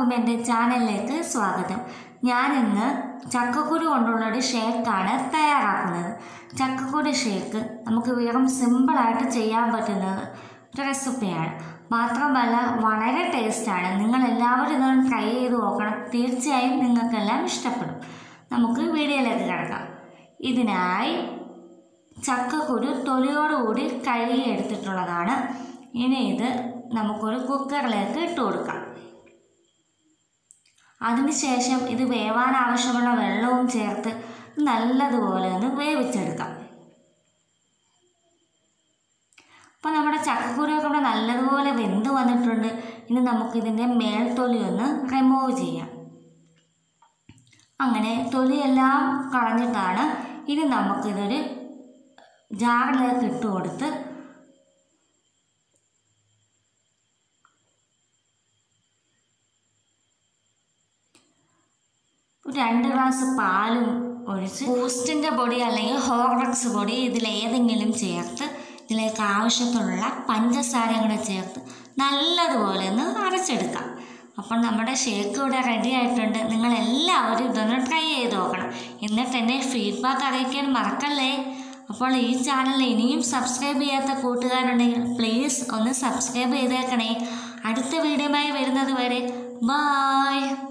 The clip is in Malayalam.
എല്ലാവർക്കും എൻ്റെ ചാനലിലേക്ക് സ്വാഗതം ഞാനിന്ന് ചക്കക്കുരു കൊണ്ടുള്ളൊരു ഷേക്കാണ് തയ്യാറാക്കുന്നത് ചക്കക്കുരു ഷേക്ക് നമുക്ക് വെറും സിമ്പിളായിട്ട് ചെയ്യാൻ പറ്റുന്നത് ഒരു റെസിപ്പിയാണ് മാത്രമല്ല വളരെ ടേസ്റ്റാണ് നിങ്ങൾ എല്ലാവരും ഇതൊന്ന് ട്രൈ ചെയ്ത് നോക്കണം തീർച്ചയായും നിങ്ങൾക്കെല്ലാം ഇഷ്ടപ്പെടും നമുക്ക് വീഡിയോയിലേക്ക് കിടക്കാം ഇതിനായി ചക്കക്കുരു തൊലിയോടുകൂടി കഴുകി എടുത്തിട്ടുള്ളതാണ് ഇനി ഇത് നമുക്കൊരു കുക്കറിലേക്ക് ഇട്ട് കൊടുക്കാം അതിനുശേഷം ഇത് വേവാൻ ആവശ്യമുള്ള വെള്ളവും ചേർത്ത് നല്ലതുപോലെ ഒന്ന് വേവിച്ചെടുക്കാം അപ്പോൾ നമ്മുടെ ചക്കക്കുരുവൊക്കെ ഇവിടെ നല്ലതുപോലെ വെന്ത് വന്നിട്ടുണ്ട് ഇനി നമുക്കിതിൻ്റെ മേൽത്തൊലി ഒന്ന് റിമൂവ് ചെയ്യാം അങ്ങനെ തൊലിയെല്ലാം കളഞ്ഞിട്ടാണ് ഇനി നമുക്കിതൊരു ജാറിലേക്ക് ഇട്ട് കൊടുത്ത് രണ്ട് ഗ്ലാസ് പാലും ഒഴിച്ച് ബൂസ്റ്റിൻ്റെ പൊടി അല്ലെങ്കിൽ ഹോർലക്സ് പൊടി ഇതിലേതെങ്കിലും ചേർത്ത് ഇതിലേക്ക് ആവശ്യത്തിനുള്ള പഞ്ചസാരയും കൂടെ ചേർത്ത് നല്ലതുപോലെ ഒന്ന് അരച്ചെടുക്കാം അപ്പോൾ നമ്മുടെ ഷേക്ക് ഇവിടെ റെഡി ആയിട്ടുണ്ട് നിങ്ങൾ എല്ലാവരും ഇതൊന്ന് ട്രൈ ചെയ്ത് നോക്കണം എന്നിട്ട് എന്നെ ഫീഡ്ബാക്ക് അറിയിക്കാൻ മറക്കല്ലേ അപ്പോൾ ഈ ചാനൽ ഇനിയും സബ്സ്ക്രൈബ് ചെയ്യാത്ത കൂട്ടുകാരുണ്ടെങ്കിൽ പ്ലീസ് ഒന്ന് സബ്സ്ക്രൈബ് ചെയ്തേക്കണേ അടുത്ത വീഡിയോയുമായി വരുന്നത് വരെ ബായ്